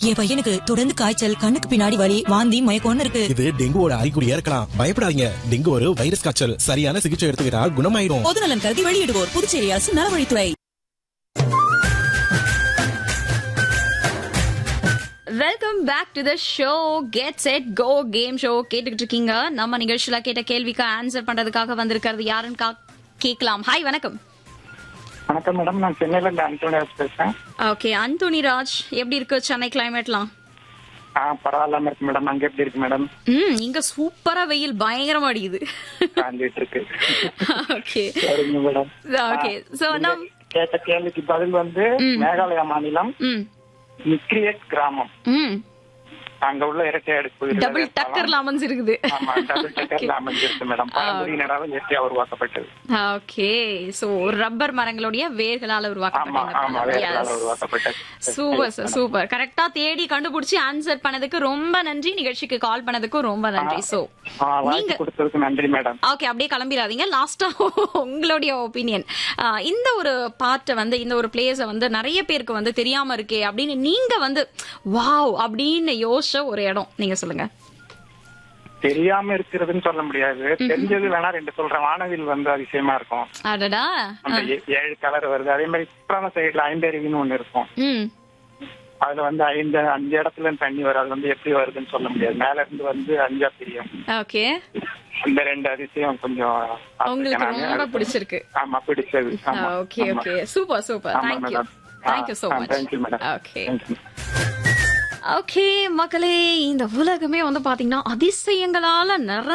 என் பையனுக்கு தொடர்ந்து காய்ச்சல் கண்ணுக்கு பின்னாடி வலி வாந்தி மயக்கம்னு இருக்கு இது டெங்குவோட அறிகுறியா இருக்கலாம் பயப்படாதீங்க டெங்கு ஒரு வைரஸ் காய்ச்சல் சரியான சிகிச்சை எடுத்துக்கிட்டா குணமாயிடும் பொது நலன் கருதி வெளியிடுவோர் புதுச்சேரி அரசு நலவழித்துறை welcome back to the show get set go game show கேட்டுக்கிட்டு இருக்கீங்க நம்ம நிகழ்ச்சியில கேட்ட கேள்விக்கு ஆன்சர் பண்றதுக்காக வந்திருக்கிறது யாருன்னு கா- கேட்கலாம் ஹாய் வணக்கம் வணக்கம் மேடம் நான் சென்னையில இருந்து அந்தோனியாஸ் பேசுறேன் ஓகே அந்தோனி ராஜ் எப்படி இருக்கு சென்னை கிளைமேட்லாம் ஆ பரவாயில்லாம இருக்கு மேடம் அங்க எப்படி இருக்கு மேடம் ம் இங்க சூப்பரா வெயில் பயங்கரமா அடிக்குது காஞ்சிட்டு இருக்கு ஓகே சரிங்க மேடம் ஓகே சோ நம் கேட்ட கேள்விக்கு பதில் வந்து மேகாலயா மாநிலம் ம் நிக்ரியட் கிராமம் ம் அங்க உள்ள இரட்டை அடுப்பு டபுள் டக்கர் லாமன்ஸ் இருக்குது ஆமா டபுள் டக்கர்ல அமைஞ்சிருக்கு மேடம் பழங்குடியினரால இயற்கையா உருவாக்கப்பட்டது ஓகே சோ ரப்பர் மரங்களுடைய வேர்களால ஆமா உருவாக்கப்பட்ட ஆமா இந்த வேறால பழம். Yes. உருவாக்கப்பட்டது சூப்பர் சார் சூப்பர் கரெக்டா தேடி கண்டுபிடிச்சு ஆன்சர் பண்ணதுக்கு ரொம்ப நன்றி நிகழ்ச்சிக்கு கால் பண்ணதுக்கும் ரொம்ப நன்றி சோ ஆ, நீங்க வாய்ப்பு கொடுத்ததுக்கு நன்றி மேடம் ஓகே அப்படியே கிளம்பிடாதீங்க லாஸ்டா உங்களுடைய ஒப்பீனியன் இந்த ஒரு பார்ட்டை வந்து இந்த ஒரு பிளேஸ வந்து நிறைய பேருக்கு வந்து தெரியாம இருக்கே அப்படின்னு நீங்க வந்து வாவ் அப்படின்னு யோசிச்ச ஒரு இடம் நீங்க சொல்லுங்க தெரியாம இருக்கிறதுன்னு சொல்ல முடியாது தெரிஞ்சது வேணா ரெண்டு சொல்றேன் வானவில் வந்து அதிசயமா இருக்கும் அடடா அந்த ஏ- ஏழு கலர் வருது அதே மாதிரி குற்றால சைடுல ஐந்தருவின்னு ஒண்ணு இருக்கும் ம் அதுல வந்து ஐந்து அஞ்சு இடத்துல இருந்து தண்ணி வரும் அது வந்து எப்படி வருதுன்னு சொல்ல முடியாது மேல இருந்து வந்து அஞ்சா பிரியும் ஓகே இந்த ரெண்டு அதிசயம் கொஞ்சம் பார்த்திருக்கேன் உங்களுக்கு நானு. ரொம்ப அது- பிடிச்சிருக்கு ஆமா பிடிச்சது ஆமா, ஓகே ஆமா. ஓகே சூப்பர் சூப்பர் ஆமா, thank you madam. Thank you so ah, much thank you, madam. Okay Thank you. Okay மக்களே இந்த உலகமே வந்து பாத்தீங்கன்னா அதிசயங்களால நிற